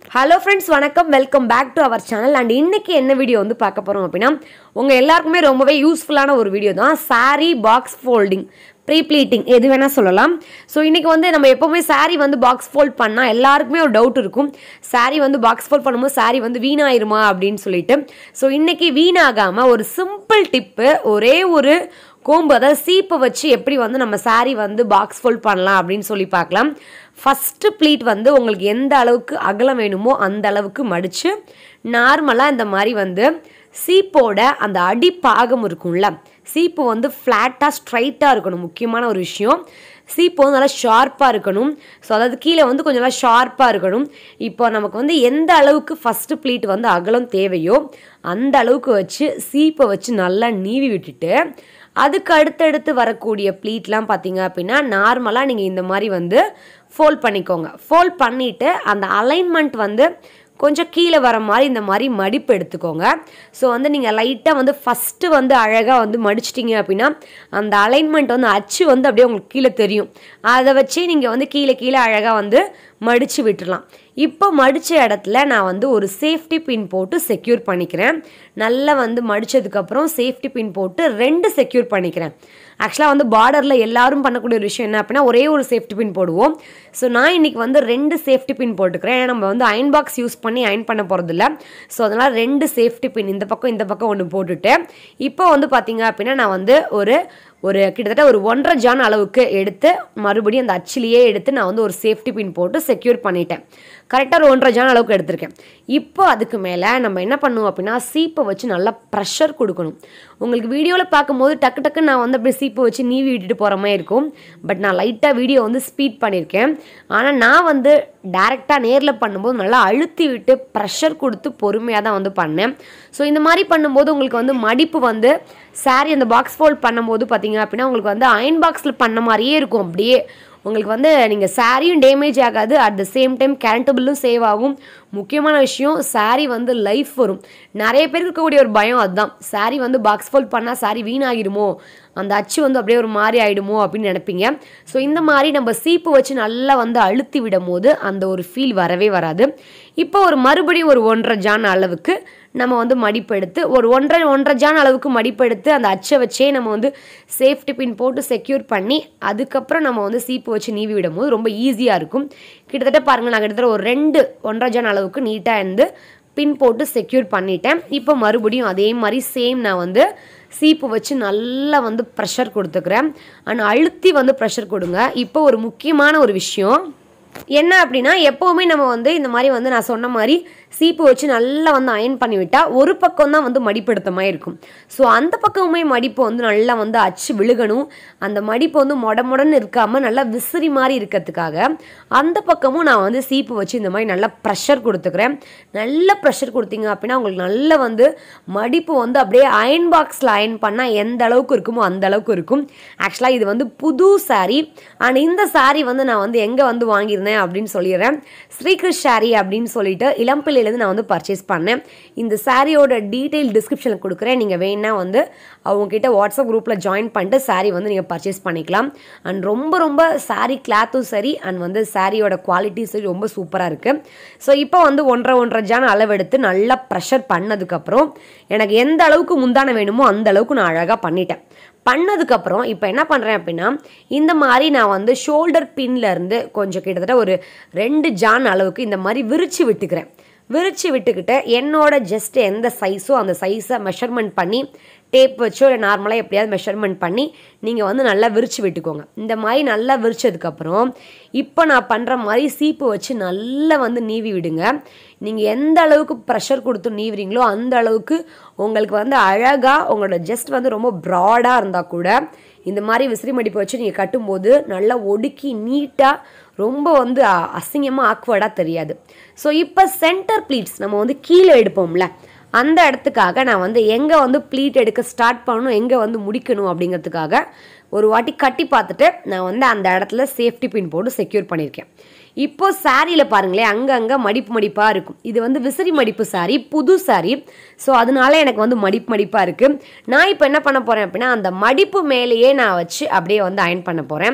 hello friends வணக்கம் welcome back to our channel and இன்னைக்கு என்ன வீடியோ வந்து பார்க்க போகிறோம் அப்படின்னா உங்கள் எல்லாருக்குமே ரொம்பவே யூஸ்ஃபுல்லான ஒரு வீடியோ தான் saree box folding pre pleating எது வேணால் சொல்லலாம் ஸோ இன்றைக்கி வந்து நம்ம எப்போவுமே saree வந்து பாக்ஸ் ஃபோல்ட் பண்ணால் எல்லாருக்குமே ஒரு டவுட் இருக்கும் saree வந்து பாக்ஸ் ஃபோல்ட் பண்ணும்போது saree வந்து வீணாயிருமா அப்படின்னு சொல்லிட்டு ஸோ இன்றைக்கி வீணாகாமல் ஒரு சிம்பிள் டிப்பு ஒரே ஒரு கோம்பு அதாவது சீப்பை வச்சு எப்படி வந்து நம்ம saree வந்து பாக்ஸ் ஃபோல்ட் பண்ணலாம் அப்படின்னு சொல்லி பார்க்கலாம் ஃபஸ்ட்டு ப்ளீட் வந்து உங்களுக்கு எந்த அளவுக்கு அகலம் வேணுமோ அந்த அளவுக்கு மடித்து நார்மலாக இந்த மாதிரி வந்து சீப்போட அந்த அடிப்பாகம் இருக்கும்ல சீப்பு வந்து ஃப்ளாட்டாக ஸ்ட்ரைட்டாக இருக்கணும் முக்கியமான ஒரு விஷயம் சீப்பு வந்து நல்லா ஷார்ப்பாக இருக்கணும் ஸோ அதாவது கீழே வந்து கொஞ்சம் நல்லா ஷார்ப்பாக இருக்கணும் இப்போ நமக்கு வந்து எந்த அளவுக்கு ஃபஸ்ட்டு ப்ளீட் வந்து அகலம் தேவையோ அந்த அளவுக்கு வச்சு சீப்பை வச்சு நல்லா நீவி விட்டுட்டு அதுக்கு அடுத்தடுத்து வரக்கூடிய ப்ளீட்லாம் பார்த்தீங்க அப்படின்னா நார்மலாக நீங்கள் இந்த மாதிரி வந்து ஃபோல்ட் பண்ணிக்கோங்க ஃபோல்ட் பண்ணிவிட்டு அந்த அலைன்மெண்ட் வந்து கொஞ்சம் கீழே வர மாதிரி இந்த மாதிரி மடிப்பு எடுத்துக்கோங்க ஸோ வந்து நீங்கள் லைட்டாக வந்து ஃபஸ்ட்டு வந்து அழகாக வந்து மடிச்சிட்டிங்க அப்படின்னா அந்த அலைன்மெண்ட் வந்து அச்சு வந்து அப்படியே உங்களுக்கு கீழே தெரியும் அதை வச்சு நீங்கள் வந்து கீழே கீழே அழகாக வந்து மடித்து விட்டுறலாம் இப்போ மடித்த இடத்துல நான் வந்து ஒரு சேஃப்டி பின் போட்டு செக்யூர் பண்ணிக்கிறேன் நல்லா வந்து மடித்ததுக்கப்புறம் சேஃப்டி பின் போட்டு ரெண்டு செக்யூர் பண்ணிக்கிறேன் ஆக்சுவலாக வந்து பார்டரில் எல்லாரும் பண்ணக்கூடிய ஒரு விஷயம் என்ன அப்படின்னா ஒரே ஒரு சேஃப்டி பின் போடுவோம் ஸோ நான் இன்றைக்கி வந்து ரெண்டு சேஃப்டி பின் போட்டுக்கிறேன் ஏன்னா நம்ம வந்து அயன் பாக்ஸ் யூஸ் பண்ணி அயன் பண்ண போகிறதில்ல ஸோ அதனால் ரெண்டு சேஃப்டி பின் இந்த பக்கம் இந்த பக்கம் ஒன்று போட்டுட்டு இப்போ வந்து பார்த்தீங்க அப்படின்னா நான் வந்து ஒரு ஒரு கிட்டத்தட்ட ஒரு ஒன்றரை ஜான் அளவுக்கு எடுத்து மறுபடியும் அந்த அச்சிலேயே எடுத்து நான் வந்து ஒரு சேஃப்டி பின் போட்டு செக்யூர் பண்ணிட்டேன் கரெக்டாக ஒரு ஒன்றரை ஜான் அளவுக்கு எடுத்திருக்கேன் இப்போ அதுக்கு மேலே நம்ம என்ன பண்ணுவோம் அப்படின்னா சீப்பை வச்சு நல்லா ப்ரெஷர் கொடுக்கணும் உங்களுக்கு வீடியோவில் பார்க்கும்போது டக்கு டக்கு நான் வந்து அப்படியே சீப்பை வச்சு நீவி விட்டுட்டு போகிற மாதிரி இருக்கும் பட் நான் லைட்டாக வீடியோ வந்து ஸ்பீட் பண்ணியிருக்கேன் ஆனால் நான் வந்து டேரெக்டாக நேரில் பண்ணும்போது நல்லா அழுத்தி விட்டு ப்ரெஷர் கொடுத்து பொறுமையாக தான் வந்து பண்ணேன் ஸோ இந்த மாதிரி பண்ணும்போது உங்களுக்கு வந்து மடிப்பு வந்து சாரி அந்த பாக்ஸ் ஃபோல்ட் பண்ணும்போது பார்த்தீங்க அப்படின்னா உங்களுக்கு வந்து அயன் பாக்ஸில் பண்ண மாதிரியே இருக்கும் அப்படியே உங்களுக்கு வந்து நீங்கள் சாரியும் டேமேஜ் ஆகாது at the same time current பில்லும் சேவ் ஆகும் முக்கியமான விஷயம் சாரி வந்து லைஃப் வரும் நிறைய பேருக்கு இருக்கக்கூடிய ஒரு பயம் அதுதான் சாரி வந்து பாக்ஸ் ஃபோல்ட் பண்ணால் சாரி வீணாகிடுமோ அந்த அச்சு வந்து அப்படியே ஒரு மாதிரி ஆகிடுமோ அப்படின்னு நினைப்பீங்க ஸோ இந்த மாதிரி நம்ம சீப்பு வச்சு நல்லா வந்து அழுத்தி விடும் போது அந்த ஒரு ஃபீல் வரவே வராது இப்போ ஒரு மறுபடியும் ஒரு ஒன்றரை ஜான் அளவுக்கு நம்ம வந்து மடிப்பெடுத்து ஒரு ஒன்றரை ஒன்றரை ஜான் அளவுக்கு மடிப்பெடுத்து அந்த அச்சை வச்சே நம்ம வந்து சேஃப்டி பின் போட்டு செக்யூர் பண்ணி அதுக்கப்புறம் நம்ம வந்து சீப்பு வச்சு நீவி விடும் போது ரொம்ப ஈஸியாக இருக்கும் கிட்டத்தட்ட பாருங்கள் நான் கிட்டத்தட்ட ஒரு ரெண்டு ஒன்றரை ஜான் அளவுக்கு நீட்டாக இருந்து பின் போட்டு செக்யூர் பண்ணிட்டேன் இப்போ மறுபடியும் அதே மாதிரி சேம் நான் வந்து சீப்பு வச்சு நல்லா வந்து ப்ரெஷர் கொடுத்துக்கிறேன் அண்ட் அழுத்தி வந்து ப்ரெஷர் கொடுங்க இப்போ ஒரு முக்கியமான ஒரு விஷயம் என்ன அப்படின்னா எப்போவுமே நம்ம வந்து இந்த மாதிரி வந்து நான் சொன்ன மாதிரி சீப்பு வச்சு நல்லா வந்து அயன் பண்ணி விட்டால் ஒரு பக்கம் தான் வந்து மடிப்படுத்த மாதிரி இருக்கும் ஸோ அந்த பக்கமுமே மடிப்பு வந்து நல்லா வந்து அச்சு விழுகணும் அந்த மடிப்பு வந்து மொட மொடன்னு இருக்காமல் நல்லா விசிறி மாதிரி இருக்கிறதுக்காக அந்த பக்கமும் நான் வந்து சீப்பு வச்சு இந்த மாதிரி நல்லா ப்ரெஷர் கொடுத்துக்கிறேன் நல்ல ப்ரெஷர் கொடுத்தீங்க அப்படின்னா உங்களுக்கு நல்ல வந்து மடிப்பு வந்து அப்படியே அயன் பாக்ஸில் அயன் பண்ணால் எந்த அளவுக்கு இருக்குமோ அந்த அளவுக்கு இருக்கும் ஆக்சுவலாக இது வந்து புது சாரீ அண்ட் இந்த சாரீ வந்து நான் வந்து எங்கே வந்து வாங்கியிருந்தேன் அப்படின்னு சொல்லிடுறேன் ஸ்ரீகிருஷ் சாரீ அப்படின்னு சொல்லிட்டு இளம்பிள்ளையிலேருந்து நான் வந்து பர்ச்சேஸ் பண்ணேன் இந்த சாரியோட டீட்டெயில் டிஸ்கிரிப்ஷனில் கொடுக்குறேன் நீங்கள் வேணா வந்து அவங்கக்கிட்ட வாட்ஸ்அப் குரூப்பில் ஜாயின் பண்ணிட்டு சாரீ வந்து நீங்கள் பர்ச்சேஸ் பண்ணிக்கலாம் அண்ட் ரொம்ப ரொம்ப சாரீ கிளாத்தும் சரி அண்ட் வந்து சாரியோட குவாலிட்டி சரி ரொம்ப சூப்பராக இருக்குது ஸோ இப்போ வந்து ஒன்றரை ஒன்றரை ஜான் அளவெடுத்து நல்லா ப்ரெஷர் பண்ணதுக்கப்புறம் எனக்கு எந்த அளவுக்கு முந்தான வேணுமோ அந்த அளவுக்கு நான் அழகாக பண்ணிட்டேன் பண்ணதுக்கப்புறம் இப்போ என்ன பண்ணுறேன் அப்படின்னா இந்த மாதிரி நான் வந்து ஷோல்டர் பின்லேருந்து கொஞ்சம் கிட்டத்தட்ட ஒரு ரெண்டு ஜான் அளவுக்கு இந்த மாதிரி விரித்து விட்டுக்கிறேன் விரித்து விட்டுக்கிட்டு என்னோட ஜஸ்ட் எந்த சைஸோ அந்த சைஸை மெஷர்மெண்ட் பண்ணி டேப் வச்சோ இல்லை நார்மலாக எப்படியாவது மெஷர்மெண்ட் பண்ணி நீங்கள் வந்து நல்லா விரித்து விட்டுக்கோங்க இந்த மாதிரி நல்லா விரிச்சதுக்கப்புறம் இப்போ நான் பண்ணுற மாதிரி சீப்பு வச்சு நல்லா வந்து நீவி விடுங்க நீங்கள் எந்த அளவுக்கு ப்ரெஷர் கொடுத்து நீவுறீங்களோ அந்த அளவுக்கு உங்களுக்கு வந்து அழகாக உங்களோட ஜஸ்ட் வந்து ரொம்ப ப்ராடாக இருந்தால் கூட இந்த மாதிரி விசிறி மடிப்பு வச்சு நீங்கள் கட்டும்போது நல்லா ஒடுக்கி நீட்டாக ரொம்ப வந்து அசிங்கமாக ஆக்வர்டாக தெரியாது ஸோ இப்போ சென்டர் ப்ளீட்ஸ் நம்ம வந்து கீழே எடுப்போம்ல அந்த இடத்துக்காக நான் வந்து எங்கே வந்து ப்ளீட் எடுக்க ஸ்டார்ட் பண்ணணும் எங்கே வந்து முடிக்கணும் அப்படிங்கிறதுக்காக ஒரு வாட்டி கட்டி பார்த்துட்டு நான் வந்து அந்த இடத்துல சேஃப்டி பின் போட்டு செக்யூர் பண்ணியிருக்கேன் இப்போ சாரியில் பாருங்களேன் அங்கங்கே மடிப்பு மடிப்பாக இருக்கும் இது வந்து விசிறி மடிப்பு சாரி புது சாரி ஸோ அதனால எனக்கு வந்து மடிப்பு மடிப்பாக இருக்குது நான் இப்போ என்ன பண்ண போகிறேன் அப்படின்னா அந்த மடிப்பு மேலேயே நான் வச்சு அப்படியே வந்து அயன் பண்ண போகிறேன்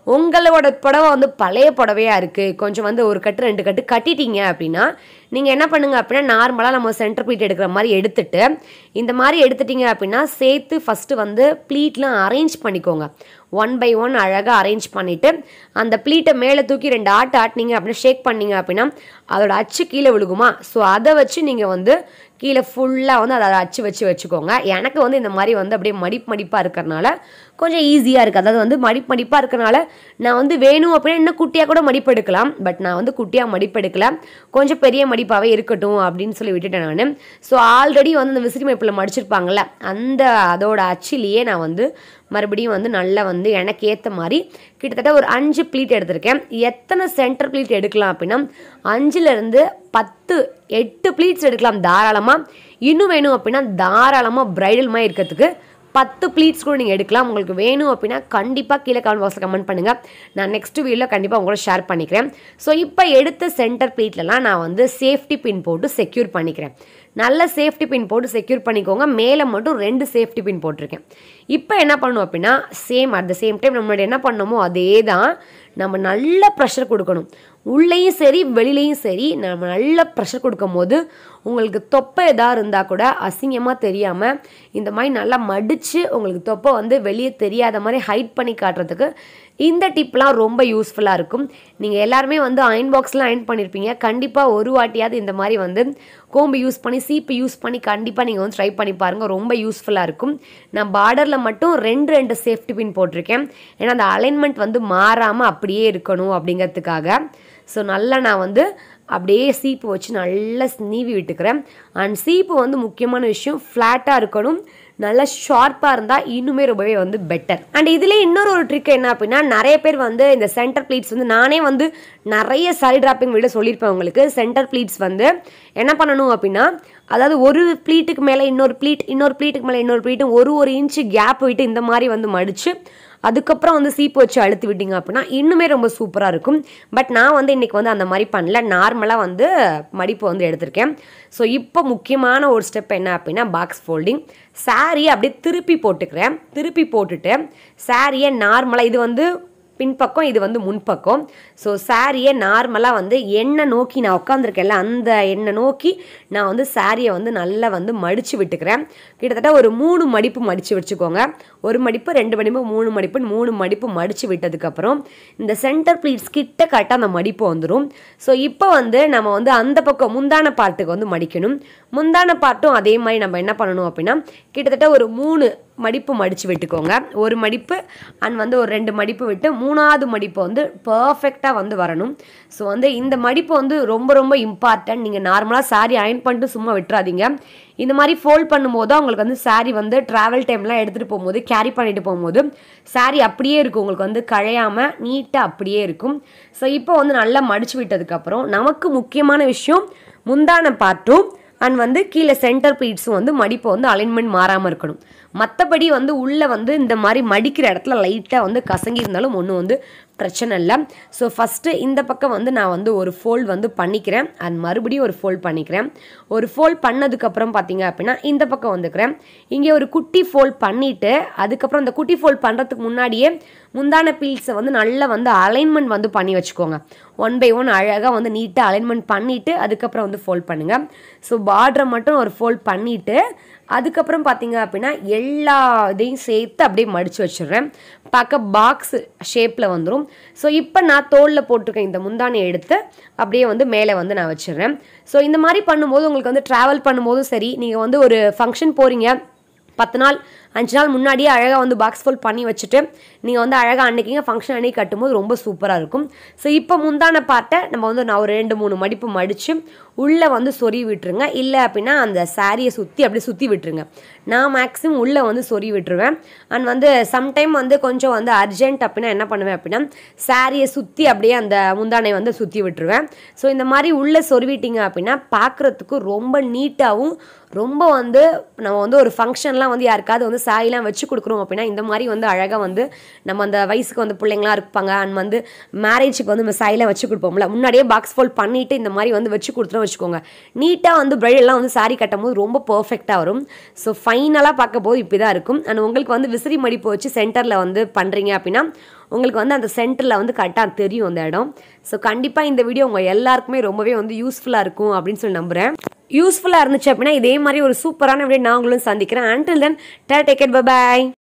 உங்களோட புடவை வந்து பழைய புடவையாக இருக்குது கொஞ்சம் வந்து ஒரு கட்டு ரெண்டு கட்டு கட்டிட்டீங்க அப்படின்னா நீங்கள் என்ன பண்ணுங்க அப்படின்னா நார்மலாக நம்ம சென்டர் ப்ளீட் எடுக்கிற மாதிரி எடுத்துட்டு இந்த மாதிரி எடுத்துட்டீங்க அப்படின்னா சேர்த்து ஃபஸ்ட்டு வந்து ப்ளீட்லாம் அரேஞ்ச் பண்ணிக்கோங்க ஒன் பை ஒன் அழகாக அரேஞ்ச் பண்ணிவிட்டு அந்த ப்ளீட்டை மேலே தூக்கி ரெண்டு ஆட்டு ஆட்டினீங்க அப்படின்னா ஷேக் பண்ணீங்க அப்படின்னா அதோட அச்சு கீழே விழுகுமா ஸோ அதை வச்சு நீங்கள் வந்து கீழே ஃபுல்லாக வந்து அதை அச்சு வச்சு வச்சுக்கோங்க எனக்கு வந்து இந்த மாதிரி வந்து அப்படியே மடிப்பு மடிப்பாக இருக்கிறனால கொஞ்சம் ஈஸியாக இருக்குது அதாவது வந்து மடிப்பு மடிப்பாக இருக்கிறனால நான் வந்து வேணும் அப்படின்னா இன்னும் குட்டியாக கூட மடிப்பு எடுக்கலாம் பட் நான் வந்து குட்டியாக மடிப்பு எடுக்கல கொஞ்சம் பெரிய மடிப்பாகவே இருக்கட்டும் அப்படின்னு சொல்லி விட்டுட்டேன் நான் ஸோ ஆல்ரெடி வந்து அந்த விசிறி மடிப்பில் மடிச்சிருப்பாங்கல்ல அந்த அதோட அச்சிலேயே நான் வந்து மறுபடியும் வந்து நல்லா வந்து எனக்கு ஏற்ற மாதிரி கிட்டத்தட்ட ஒரு அஞ்சு ப்ளீட் எடுத்திருக்கேன் எத்தனை சென்டர் ப்ளீட் எடுக்கலாம் அப்படின்னா அஞ்சுலேருந்து பத்து எட்டு ப்ளீட்ஸ் எடுக்கலாம் தாராளமாக இன்னும் வேணும் அப்படின்னா தாராளமாக பிரைடல் மாதிரி இருக்கிறதுக்கு பத்து ப்ளீட்ஸ் கூட நீங்கள் எடுக்கலாம் உங்களுக்கு வேணும் அப்படின்னா கண்டிப்பாக கீழே கமெண்ட் பாக்ஸில் கமெண்ட் பண்ணுங்கள் நான் நெக்ஸ்ட் வீடியோவில் கண்டிப்பாக உங்களோட ஷேர் பண்ணிக்கிறேன் ஸோ இப்போ எடுத்த சென்டர் ப்ளீட்லலாம் நான் வந்து சேஃப்டி பின் போட்டு செக்யூர் பண்ணிக்கிறேன் நல்ல சேஃப்டி பின் போட்டு செக்யூர் பண்ணிக்கோங்க மேலே மட்டும் ரெண்டு சேஃப்டி பின் போட்டிருக்கேன் இப்போ என்ன பண்ணும் அப்படின்னா same at the same time நம்மளோட என்ன பண்ணோமோ அதே தான் நம்ம நல்ல ப்ரெஷர் கொடுக்கணும் உள்ளேயும் சரி வெளியிலையும் சரி நம்ம நல்ல ப்ரெஷர் கொடுக்கும் போது உங்களுக்கு தொப்பை எதாக இருந்தால் கூட அசிங்கமாக தெரியாமல் இந்த மாதிரி நல்லா மடித்து உங்களுக்கு தொப்பை வந்து வெளியே தெரியாத மாதிரி ஹைட் பண்ணி காட்டுறதுக்கு இந்த டிப்லாம் ரொம்ப யூஸ்ஃபுல்லாக இருக்கும் நீங்கள் எல்லாருமே வந்து அயன் பாக்ஸ்லாம் அயன் பண்ணியிருப்பீங்க கண்டிப்பாக ஒரு வாட்டியாவது இந்த மாதிரி வந்து கோம்பு யூஸ் பண்ணி சீப்பு யூஸ் பண்ணி கண்டிப்பாக நீங்கள் வந்து ட்ரை பண்ணி பாருங்கள் ரொம்ப யூஸ்ஃபுல்லாக இருக்கும் நான் பார்டரில் மட்டும் ரெண்டு ரெண்டு சேஃப்டி பின் போட்டிருக்கேன் ஏன்னா அந்த அலைன்மெண்ட் வந்து மாறாமல் அப்படியே இருக்கணும் அப்படிங்கிறதுக்காக ஸோ நல்லா நான் வந்து அப்படியே சீப்பு வச்சு நல்லா நீவி விட்டுக்கிறேன் அண்ட் சீப்பு வந்து முக்கியமான விஷயம் ஃப்ளாட்டாக இருக்கணும் நல்லா ஷார்ப்பாக இருந்தால் இன்னுமே ரொம்பவே வந்து பெட்டர் அண்ட் இதுலேயே இன்னொரு ஒரு ட்ரிக் என்ன அப்படின்னா நிறைய பேர் வந்து இந்த சென்டர் ப்ளீட்ஸ் வந்து நானே வந்து நிறைய சாரி டிராப்பிங் வீடியோ சொல்லியிருப்பேன் உங்களுக்கு சென்டர் ப்ளீட்ஸ் வந்து என்ன பண்ணணும் அப்படின்னா அதாவது ஒரு ப்ளீட்டுக்கு மேலே இன்னொரு ப்ளீட் இன்னொரு ப்ளீட்டுக்கு மேலே இன்னொரு ப்ளீட்டும் ஒரு ஒரு இன்ச்சு கேப் விட்டு இந்த மாதிரி வந்து மடித்து அதுக்கப்புறம் வந்து சீப்பு வச்சு அழுத்தி விட்டீங்க அப்படின்னா இன்னுமே ரொம்ப சூப்பராக இருக்கும் பட் நான் வந்து இன்றைக்கி வந்து அந்த மாதிரி பண்ணல நார்மலாக வந்து மடிப்பு வந்து எடுத்திருக்கேன் ஸோ இப்போ முக்கியமான ஒரு ஸ்டெப் என்ன அப்படின்னா பாக்ஸ் ஃபோல்டிங் சாரியை அப்படியே திருப்பி போட்டுக்கிறேன் திருப்பி போட்டுட்டு சாரியை நார்மலாக இது வந்து பின்பக்கம் இது வந்து முன்பக்கம் ஸோ சாரியை நார்மலாக வந்து எண்ணெய் நோக்கி நான் உட்காந்துருக்கேன்ல அந்த எண்ணெய் நோக்கி நான் வந்து சாரியை வந்து நல்லா வந்து மடித்து விட்டுக்கிறேன் கிட்டத்தட்ட ஒரு மூணு மடிப்பு மடித்து வச்சுக்கோங்க ஒரு மடிப்பு ரெண்டு மடிப்பு மூணு மடிப்பு மூணு மடிப்பு மடித்து விட்டதுக்கப்புறம் இந்த சென்டர் ப்ளீட்ஸ் கிட்ட கரெக்டாக அந்த மடிப்பு வந்துடும் ஸோ இப்போ வந்து நம்ம வந்து அந்த பக்கம் முந்தான பார்ட்டுக்கு வந்து மடிக்கணும் முந்தான பார்ட்டும் அதே மாதிரி நம்ம என்ன பண்ணணும் அப்படின்னா கிட்டத்தட்ட ஒரு மூணு மடிப்பு மடித்து விட்டுக்கோங்க ஒரு மடிப்பு அண்ட் வந்து ஒரு ரெண்டு மடிப்பு விட்டு மூணாவது மடிப்பு வந்து பர்ஃபெக்டாக வந்து வரணும் ஸோ வந்து இந்த மடிப்பு வந்து ரொம்ப ரொம்ப இம்பார்ட்டன்ட் நீங்கள் நார்மலாக சாரி அயன் பண்ணிட்டு சும்மா விட்டுறாதீங்க இந்த மாதிரி ஃபோல்ட் பண்ணும்போது உங்களுக்கு வந்து சாரி வந்து ட்ராவல் டைம்லாம் எடுத்துகிட்டு போகும்போது கேரி பண்ணிட்டு போகும்போது சாரி அப்படியே இருக்கும் உங்களுக்கு வந்து கழையாமல் நீட்டாக அப்படியே இருக்கும் ஸோ இப்போ வந்து நல்லா மடித்து விட்டதுக்கப்புறம் நமக்கு முக்கியமான விஷயம் முந்தான பார்ட்டும் அண்ட் வந்து கீழே சென்டர் ப்ளீட்ஸும் வந்து மடிப்பு வந்து அலைன்மெண்ட் மாறாமல் இருக்கணும் மற்றபடி வந்து உள்ளே வந்து இந்த மாதிரி மடிக்கிற இடத்துல லைட்டாக வந்து கசங்கி இருந்தாலும் ஒன்றும் வந்து பிரச்சனை இல்லை ஸோ ஃபஸ்ட்டு இந்த பக்கம் வந்து நான் வந்து ஒரு ஃபோல்ட் வந்து பண்ணிக்கிறேன் அண்ட் மறுபடியும் ஒரு ஃபோல்ட் பண்ணிக்கிறேன் ஒரு ஃபோல்ட் பண்ணதுக்கப்புறம் பார்த்தீங்க அப்படின்னா இந்த பக்கம் வந்துக்கிறேன் இங்கே ஒரு குட்டி ஃபோல்ட் பண்ணிவிட்டு அதுக்கப்புறம் அந்த குட்டி ஃபோல்ட் பண்ணுறதுக்கு முன்னாடியே முந்தான பீல்ஸை வந்து நல்லா வந்து அலைன்மெண்ட் வந்து பண்ணி வச்சுக்கோங்க ஒன் பை ஒன் அழகாக வந்து நீட்டாக அலைன்மெண்ட் பண்ணிவிட்டு அதுக்கப்புறம் வந்து ஃபோல்ட் பண்ணுங்கள் ஸோ பார்டரை மட்டும் ஒரு ஃபோல்ட் பண்ணிவிட்டு அதுக்கப்புறம் பார்த்தீங்க அப்படின்னா எல்லா இதையும் சேர்த்து அப்படியே மடித்து வச்சிடுறேன் பார்க்க பாக்ஸ் ஷேப்பில் வந்துடும் ஸோ இப்போ நான் தோலில் போட்டிருக்கேன் இந்த முந்தானை எடுத்து அப்படியே வந்து மேலே வந்து நான் வச்சிடுறேன் ஸோ இந்த மாதிரி பண்ணும்போது உங்களுக்கு வந்து ட்ராவல் பண்ணும்போதும் சரி நீங்கள் வந்து ஒரு ஃபங்க்ஷன் போகிறீங்க பத்து நாள் அஞ்சு நாள் முன்னாடியே அழகாக வந்து பாக்ஸ் ஃபுல் பண்ணி வச்சுட்டு நீங்கள் வந்து அழகாக அன்னைக்கிங்க ஃபங்க்ஷன் அன்னைக்கு கட்டும்போது ரொம்ப சூப்பராக இருக்கும் ஸோ இப்போ முந்தான பார்ட்டை நம்ம வந்து நான் ஒரு ரெண்டு மூணு மடிப்பு மடித்து உள்ளே வந்து சொறி விட்டுருங்க இல்லை அப்படின்னா அந்த சாரியை சுற்றி அப்படியே சுற்றி விட்டுருங்க நான் மேக்ஸிமம் உள்ளே வந்து சொறி விட்டுருவேன் அண்ட் வந்து சம்டைம் வந்து கொஞ்சம் வந்து அர்ஜென்ட் அப்படின்னா என்ன பண்ணுவேன் அப்படின்னா சாரியை சுற்றி அப்படியே அந்த முந்தானை வந்து சுற்றி விட்டுருவேன் ஸோ இந்த மாதிரி உள்ளே சொருவிட்டீங்க அப்படின்னா பார்க்குறதுக்கு ரொம்ப நீட்டாகவும் ரொம்ப வந்து நம்ம வந்து ஒரு ஃபங்க்ஷன்லாம் வந்து யாருக்காவது வந்து சாரிலாம் வச்சு கொடுக்குறோம் அப்படின்னா இந்த மாதிரி வந்து அழகாக வந்து நம்ம அந்த வயசுக்கு வந்து பிள்ளைங்களாம் இருப்பாங்க அண்ட் வந்து மேரேஜுக்கு வந்து நம்ம சாரிலாம் வச்சு கொடுப்போம்ல முன்னாடியே பாக்ஸ் ஃபோல்ட் பண்ணிவிட்டு இந்த மாதிரி வந்து வச்சு கொடுத்துரும் வச்சுக்கோங்க நீட்டாக வந்து பிரைடெல்லாம் வந்து சாரி கட்டும் போது ரொம்ப பர்ஃபெக்டாக வரும் ஸோ ஃபைனலாக பார்க்க போது இப்படி தான் இருக்கும் அண்ட் உங்களுக்கு வந்து விசிறி மடிப்பு வச்சு சென்டரில் வந்து பண்ணுறீங்க அப்படின்னா உங்களுக்கு வந்து அந்த சென்டரில் வந்து கரெக்டாக தெரியும் அந்த இடம் ஸோ கண்டிப்பாக இந்த வீடியோ உங்கள் எல்லாருக்குமே ரொம்பவே வந்து யூஸ்ஃபுல்லாக இருக்கும் அப்படின்னு சொல்லி நம்புகிறேன் யூஸ்ஃபுல்லாக இருந்துச்சு அப்படின்னா இதே மாதிரி ஒரு சூப்பரான வீடியோ நான் உங்களும் சந்திக்கிறேன் until then take it by